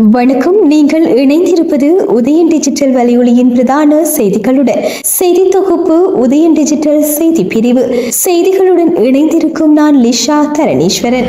வணக்கம் நீங்கள் இணைந்திருப்பது உதயன் டிஜிட்டல் வலையொலியின் பிரதான செய்திகளுடன் செய்தி தொகுப்பு உதயன் டிஜிட்டல் செய்தி பிரிவு செய்திகளுடன் இணைந்திருக்கும் நான் லிஷா தரணீஸ்வரன்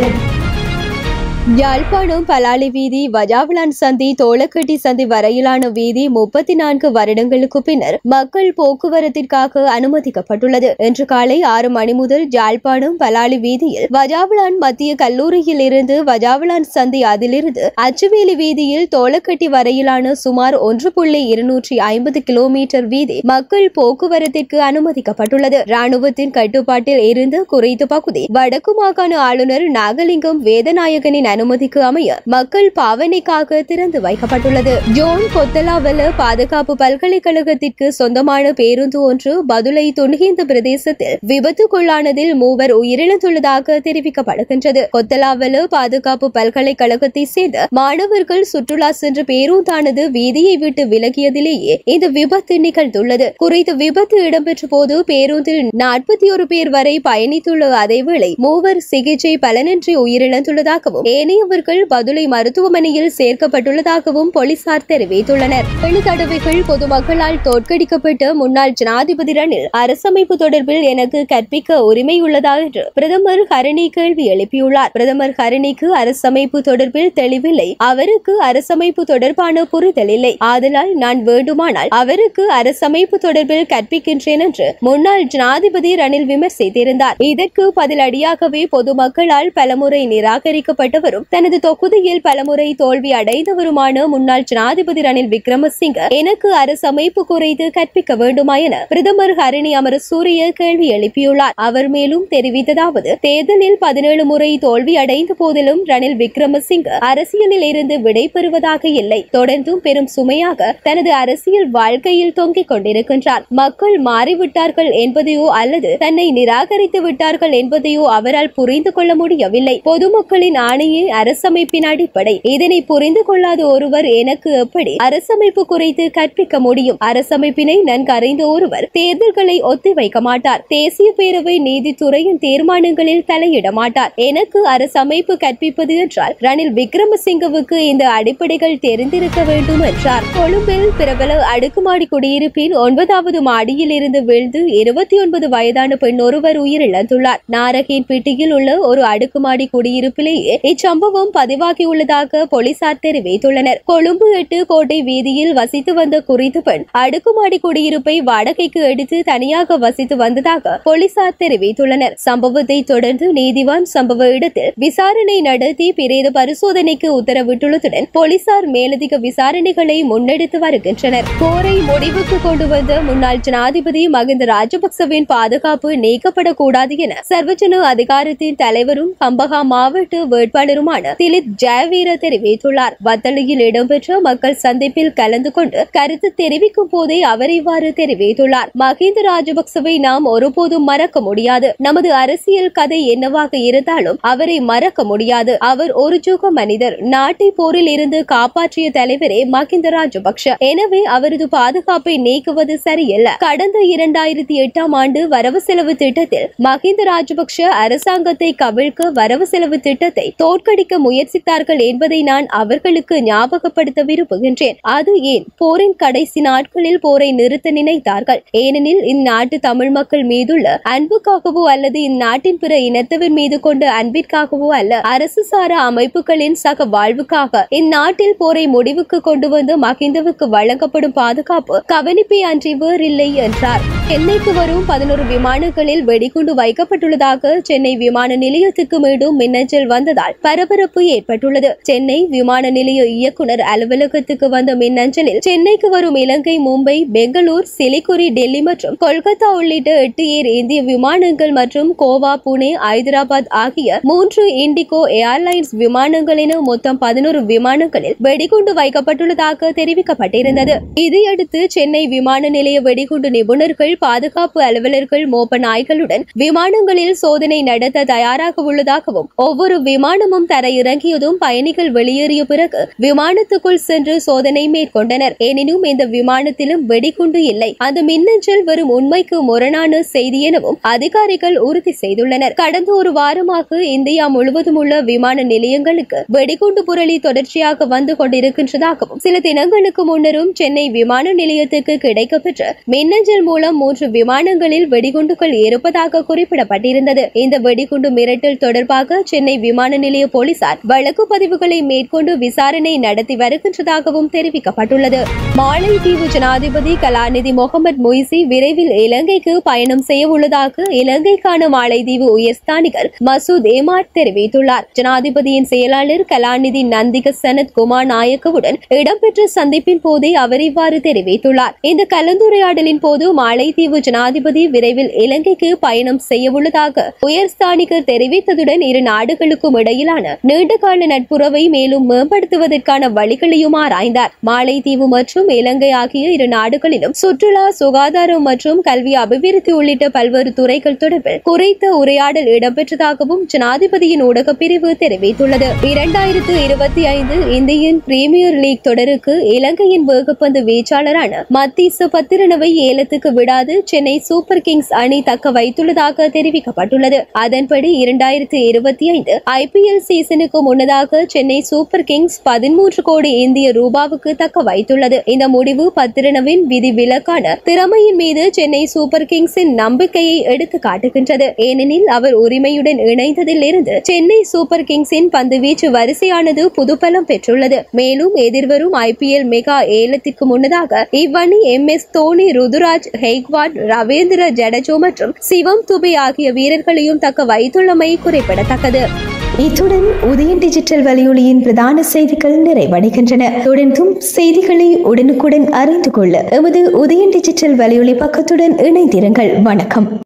யாழ்ப்பாணம் பலாலி வீதி வஜாவலான் சந்தி தோளக்கட்டி சந்தி வரையிலான வீதி முப்பத்தி நான்கு வருடங்களுக்கு பின்னர் மக்கள் போக்குவரத்திற்காக அனுமதிக்கப்பட்டுள்ளது இன்று காலை ஆறு மணி முதல் யாழ்ப்பாணம் பலாலி வீதியில் வஜாவலான் மத்திய கல்லூரியில் இருந்து வஜாவலான் சந்தி அதிலிருந்து அச்சுவேலி வீதியில் தோளக்கட்டி வரையிலான சுமார் ஒன்று புள்ளி இருநூற்றி ஐம்பது கிலோமீட்டர் வீதி மக்கள் போக்குவரத்திற்கு அனுமதிக்கப்பட்டுள்ளது ராணுவத்தின் கட்டுப்பாட்டில் இருந்து குறித்த பகுதி வடக்கு மாகாண ஆளுநர் நாகலிங்கம் வேதநாயகனின் அனுமதிக்கு அமைய மக்கள் பாவனைக்காக திறந்து வைக்கப்பட்டுள்ளது ஜோன் கொத்தலாவல பாதுகாப்பு பல்கலைக்கழகத்திற்கு சொந்தமான பேருந்து ஒன்று பதுளை துணிகிந்த பிரதேசத்தில் விபத்துக்குள்ளானதில் மூவர் உயிரிழந்துள்ளதாக தெரிவிக்கப்படுகின்றது கொத்தலாவல பாதுகாப்பு பல்கலைக்கழகத்தை சேர்ந்த மாணவர்கள் சுற்றுலா சென்ற பேருந்தானது வீதியை விட்டு விலகியதிலேயே இந்த விபத்து நிகழ்ந்துள்ளது குறித்த விபத்து இடம்பெற்ற போது பேருந்தில் நாற்பத்தி ஒரு பேர் வரை பயணித்துள்ள அதேவேளை மூவர் சிகிச்சை பலனின்றி உயிரிழந்துள்ளதாகவும் ஏனையவர்கள் பதுளை மருத்துவமனையில் சேர்க்கப்பட்டுள்ளதாகவும் போலீசார் தெரிவித்துள்ளனர் பெண் தடவைகள் பொதுமக்களால் தோற்கடிக்கப்பட்ட முன்னாள் ஜனாதிபதி ரணில் அரசமைப்பு தொடர்பில் எனக்கு கற்பிக்க உரிமை உள்ளதா என்று பிரதமர் ஹரணி கேள்வி எழுப்பியுள்ளார் பிரதமர் ஹரணிக்கு அரசமைப்பு தொடர்பில் தெளிவில்லை அவருக்கு அரசமைப்பு தொடர்பான புரிதல் இல்லை ஆதலால் நான் வேண்டுமானால் அவருக்கு அரசமைப்பு தொடர்பில் கற்பிக்கின்றேன் என்று முன்னாள் ஜனாதிபதி ரணில் விமர்சித்திருந்தார் இதற்கு பதிலடியாகவே பொதுமக்களால் பலமுறை நிராகரிக்கப்பட்டவரும் தனது தொகுதியில் பலமுறை தோல்வி அடைந்தவருமான முன்னாள் ஜனாதிபதி ரணில் விக்ரமசிங்க எனக்கு அரசமைப்பு குறித்து கற்பிக்க வேண்டுமா என பிரதமர் ஹரணி அமரசூரிய கேள்வி எழுப்பியுள்ளார் அவர் மேலும் தெரிவித்ததாவது தேர்தலில் பதினேழு முறை தோல்வி அடைந்த போதிலும் ரணில் விக்ரமசிங்க அரசியலில் இருந்து விடை பெறுவதாக இல்லை தொடர்ந்தும் பெரும் சுமையாக தனது அரசியல் வாழ்க்கையில் தொங்கிக் கொண்டிருக்கின்றார் மக்கள் மாறிவிட்டார்கள் என்பதையோ அல்லது தன்னை நிராகரித்து விட்டார்கள் என்பதையோ அவரால் புரிந்து கொள்ள முடியவில்லை பொதுமக்களின் ஆணையே அரசமைப்பின் அடிப்படை இதனை புரிந்து கொள்ளாத ஒருவர் எனக்கு எப்படி அரசமைப்பு குறித்து கற்பிக்க முடியும் அரசமைப்பினை நன்கு அறிந்த ஒருவர் தேர்தல்களை ஒத்திவைக்க மாட்டார் தேசிய பேரவை நீதித்துறையின் தீர்மானங்களில் தலையிட மாட்டார் எனக்கு அரசமைப்பு கற்பிப்பது என்றால் ரணில் விக்ரமசிங்கவுக்கு இந்த அடிப்படைகள் தெரிந்திருக்க வேண்டும் என்றார் கொழும்பில் பிரபல அடுக்குமாடி குடியிருப்பின் ஒன்பதாவது மாடியில் இருந்து விழுந்து இருபத்தி ஒன்பது வயதான பெண் ஒருவர் உயிரிழந்துள்ளார் நாரகின் பிட்டியில் உள்ள ஒரு அடுக்குமாடி குடியிருப்பிலேயே இச்சம்பவம் பதிவாகியுள்ளதாக போலீசார் தெரிவித்துள்ளனர் கொழும்பு எட்டு கோட்டை வீதியில் வசித்து வந்த குறித்த பெண் அடுக்குமாடி குடியிருப்பை வாடகைக்கு எடுத்து தனியாக வசித்து வந்ததாக போலீசார் தெரிவித்துள்ளனர் சம்பவத்தை தொடர்ந்து நீதிவான் சம்பவ இடத்தில் விசாரணை நடத்தி பிரேத பரிசோதனைக்கு உத்தரவிட்டுள்ளதுடன் போலீசார் மேலதிக விசாரணைகளை முன்னெடுத்து வருகின்றனர் போரை முடிவுக்கு கொண்டு வந்த முன்னாள் ஜனாதிபதி மகிந்த ராஜபக்சவின் பாதுகாப்பு நீக்கப்படக்கூடாது என சர்வஜன அதிகாரத்தின் தலைவரும் கம்பகா மாவட்ட வேட்பாளருமான திலித் ஜெயவீர தெரிவித்துள்ளார் வத்தளையில் இடம்பெற்ற மக்கள் சந்திப்பில் கலந்து கொண்டு கருத்து தெரிவிக்கும் போதே அவர் இவ்வாறு தெரிவித்துள்ளார் மகிந்த ராஜபக்சவை நாம் ஒருபோதும் மறக்க முடியாது நமது அரசியல் கதை என்னவாக இருந்தாலும் அவரை மறக்க முடியாது அவர் ஒரு ஜுக மனிதர் நாட்டை போரில் இருந்து காப்பாற்றிய தலைவரே மகிந்த ராஜபக்ஷ எனவே அவரது பாதுகாப்பை நீக்குவது சரியல்ல கடந்த இரண்டாயிரத்தி எட்டாம் ஆண்டு வரவு செலவு திட்டத்தில் மகிந்த ராஜபக்ஷ அரசாங்கத்தை கவிழ்க்க வரவு செலவு திட்டத்தை தோற்கடிக்க முயற்சித்தார்கள் என்பதை நான் அவர்களுக்கு ஞாபகப்படுத்த விரும்புகின்றேன் அது ஏன் போரின் கடைசி நாட்களில் போரை நிறுத்த நினைத்தார்கள் ஏனெனில் இந்நாட்டு தமிழ் மக்கள் மீதுள்ள அன்புக்காகவோ அல்லது இந்நாட்டின் பிற இனத்தவர் மீது கொண்ட அன்பிற்காகவோ அல்ல அரசு சாரா அமைப்புகளின் சக வாழ்வுக்காக இந்நாட்டில் போரை முடிவுக்கு கொண்டு வந்து மகிந்தவுக்கு வழங்கப்படும் பாதுகாப்பு கவனிப்பை அன்றி வேறில்லை என்றார் சென்னைக்கு வரும் பதினோரு விமானங்களில் வெடிகுண்டு வைக்கப்பட்டுள்ளதாக சென்னை விமான நிலையத்துக்கு மீண்டும் மின்னஞ்சல் வந்ததால் பரபரப்பு ஏற்பட்டுள்ளது சென்னை விமான நிலைய இயக்குனர் அலுவலகத்துக்கு வந்த மின்னஞ்சலில் சென்னைக்கு வரும் இலங்கை மும்பை பெங்களூர் சிலிகுரி டெல்லி மற்றும் கொல்கத்தா உள்ளிட்ட எட்டு ஏர் இந்திய விமானங்கள் மற்றும் கோவா புனே ஐதராபாத் ஆகிய மூன்று இண்டிகோ ஏர்லைன்ஸ் விமானங்கள் என மொத்தம் பதினோரு விமானங்களில் வெடிகுண்டு வைக்கப்பட்டுள்ளதாக தெரிவிக்கப்பட்டிருந்தது இதையடுத்து சென்னை விமான நிலைய வெடிகுண்டு நிபுணர்கள் விரைவில் பாதுகாப்பு அலுவலர்கள் மோப்ப நாய்களுடன் விமானங்களில் சோதனை நடத்த தயாராக உள்ளதாகவும் ஒவ்வொரு விமானமும் தர இறங்கியதும் பயணிகள் வெளியேறிய பிறகு விமானத்துக்குள் சென்று சோதனை மேற்கொண்டனர் எனினும் இந்த விமானத்திலும் வெடிகுண்டு இல்லை அந்த மின்னஞ்சல் வரும் உண்மைக்கு முரணான செய்தி எனவும் அதிகாரிகள் உறுதி செய்துள்ளனர் கடந்த ஒரு வாரமாக இந்தியா முழுவதும் உள்ள விமான நிலையங்களுக்கு வெடிகுண்டு புரளி தொடர்ச்சியாக வந்து கொண்டிருக்கின்றதாகவும் சில தினங்களுக்கு முன்னரும் சென்னை விமான நிலையத்துக்கு கிடைக்கப்பெற்ற மின்னஞ்சல் மூலம் மூன்று விமானங்களில் வெடிகுண்டுகள் இருப்பதாக குறிப்பிடப்பட்டிருந்தது இந்த வெடிகுண்டு மிரட்டல் தொடர்பாக சென்னை விமான நிலைய போலீசார் வழக்கு பதிவுகளை மேற்கொண்டு விசாரணை நடத்தி வருகின்றதாகவும் தெரிவிக்கப்பட்டுள்ளது மாலைதீவு ஜனாதிபதி கலாநிதி முகமது மொய்சி விரைவில் இலங்கைக்கு பயணம் செய்ய உள்ளதாக இலங்கைக்கான மாலைதீவு உயர்ஸ்தானிகர் மசூத் ஏமாட் தெரிவித்துள்ளார் ஜனாதிபதியின் செயலாளர் கலாநிதி நந்திக சனத் குமார் நாயக்கவுடன் இடம்பெற்ற சந்திப்பின் போதே அவர் இவ்வாறு தெரிவித்துள்ளார் இந்த கலந்துரையாடலின் போது மாலைதீவு ஜனாதிபதி விரைவில் இலங்கைக்கு பயணம் செய்ய உள்ளதாக உயர்ஸ்தானிகர் தெரிவித்ததுடன் இரு நாடுகளுக்கும் இடையிலான நீண்டகால நட்புறவை மேலும் மேம்படுத்துவதற்கான வழிகளையும் ஆராய்ந்தார் மாலைதீவு மற்றும் இலங்கை ஆகிய இரு நாடுகளிலும் சுற்றுலா சுகாதாரம் மற்றும் கல்வி அபிவிருத்தி உள்ளிட்ட பல்வேறு துறைகள் தொடர்பில் குறித்த உரையாடல் இடம்பெற்றதாகவும் ஜனாதிபதியின் ஊடகப் பிரிவு தெரிவித்துள்ளது இரண்டாயிரத்து இருபத்தி ஐந்து இந்தியன் பிரீமியர் லீக் தொடருக்கு இலங்கையின் வேகப்பந்து வீச்சாளரான மத்தீச பத்திரனவை ஏலத்துக்கு விடாது சென்னை சூப்பர் கிங்ஸ் அணி தக்க வைத்துள்ளதாக தெரிவிக்கப்பட்டுள்ளது அதன்படி இரண்டாயிரத்து இருபத்தி ஐந்து ஐபிஎல் சீசனுக்கு முன்னதாக சென்னை சூப்பர் கிங்ஸ் பதிமூன்று கோடி இந்திய ரூபாவுக்கு தக்க வைத்துள்ளது இந்த முடிவு பத்திரனவின் விதி விலக்கான திறமையின் மீது சென்னை சூப்பர் கிங்ஸின் நம்பிக்கையை எடுத்து காட்டுகின்றது ஏனெனில் அவர் உரிமையுடன் இணைந்ததில் இருந்து சென்னை சூப்பர் கிங்ஸின் பந்துவீச்சு வரிசையானது புதுப்பலம் பெற்றுள்ளது மேலும் எதிர்வரும் ஐபிஎல் மெகா ஏலத்திற்கு முன்னதாக இவ்வணி எம் எஸ் தோனி ருதுராஜ் ஹெய்க்வாட் ரவீந்திர ஜடேஜோ மற்றும் சிவம் துபே ஆகிய வீரர்களையும் தக்க வைத்துள்ளமை குறிப்பிடத்தக்கது இத்துடன் உதயன் டிஜிட்டல் வலையொலியின் பிரதான செய்திகள் நிறைவடைகின்றன தொடர்ந்தும் செய்திகளை உடனுக்குடன் அறிந்து கொள்ள எமது உதயன் டிஜிட்டல் வலையொலி பக்கத்துடன் இணைந்திருங்கள் வணக்கம்